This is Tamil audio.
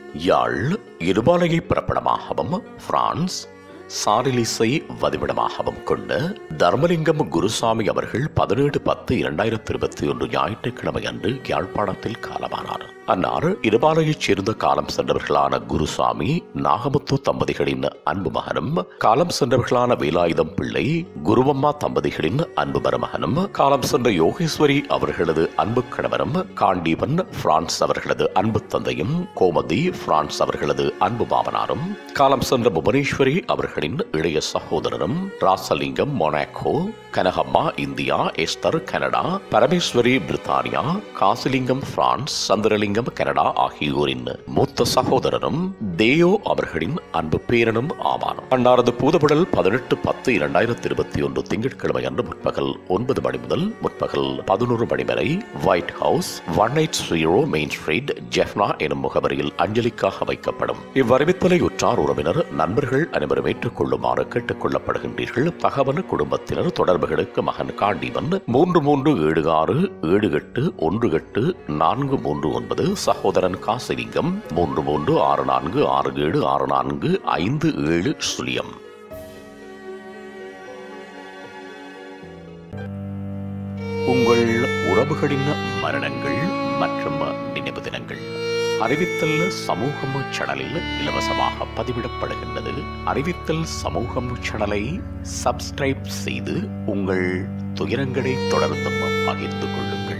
யாழ் இருபாலையை பிறப்பிடமாகவும் பிரான்ஸ் சாரிலிசை வதிவிடமாகவும் கொண்ட தர்மலிங்கம் குருசாமி அவர்கள் பதினேழு பத்து இரண்டாயிரத்தி இருபத்தி ஒன்று ஞாயிற்றுக்கிழமை அன்று யாழ்ப்பாணத்தில் காலமானார் அன்னார் இருபாலையைச் சேர்ந்த காலம் சென்றவர்களான குருசாமி நாகமுத்து தம்பதிகளின் அன்பு மகனும் காலம் சென்றவர்களான வேலாயுதம் பிள்ளை குருவம்மா தம்பதிகளின் அன்பு மருமகனும் காலம் சென்ற யோகேஸ்வரி அவர்களது அன்பு கணவரும் காண்டீவன் பிரான்ஸ் அவர்களது அன்பு தந்தையும் கோமதி பிரான்ஸ் அவர்களது அன்பு மாமனாரும் காலம் சென்ற புவனேஸ்வரி அவர்களின் இளைய சகோதரரும் Rasalingam Monaco Kanagamma India Esther Canada Parameswari பிரித்தானியா காசிலிங்கம் பிரான்ஸ் சந்திரலிங்கம் கனடா ஆகியோரின் மூத்த சகோதரரும் தேயோ அவர்களின் அன்பு பேரனும் ஆவார் அன்னாரது பூதபடல் பதினெட்டு பத்து இரண்டாயிரத்தி இருபத்தி ஒன்று திங்கட்கிழமை அன்று முற்பகல் ஒன்பது மணி முதல் முற்பகல் பதினோரு மணி வரை White House one eight zero main street Jaffna எனும் முகவரியில் அஞ்சலிக்காக வைக்கப்படும் இவ்வறிவித்தலை உற்றார் உறவினர் நண்பர்கள் அனைவரும் ஏற்றுக்கொள்ளுமாறு கேட்டுக் கொள்ளப்படுகின்றீர்கள் தகவல் குடும்பத்தினர் தொடர்புகளுக்கு மகன் காண்டீவன் மூன்று மூன்று ஏழு ஆறு ஏழு எட்டு ஒன்று எட்டு நான்கு மூன்று ஒன்பது சகோதரன் காசிலிங்கம் மூன்று மூன்று ஆறு நான்கு ஆறு ஏழு ஆறு நான்கு ஐந்து ஏழு சுழியம் உங்கள் உறவுகளின் மரணங்கள் மற்றும் நினைவு தினங்கள் அறிவித்தல் சமூகம் சேனலில் இலவசமாக பதிவிடப்படுகின்றது அறிவித்தல் சமூகம் சேனலை சப்ஸ்கிரைப் செய்து உங்கள் துயரங்களை தொடர்ந்தும் பகிர்ந்து கொள்ளுங்கள்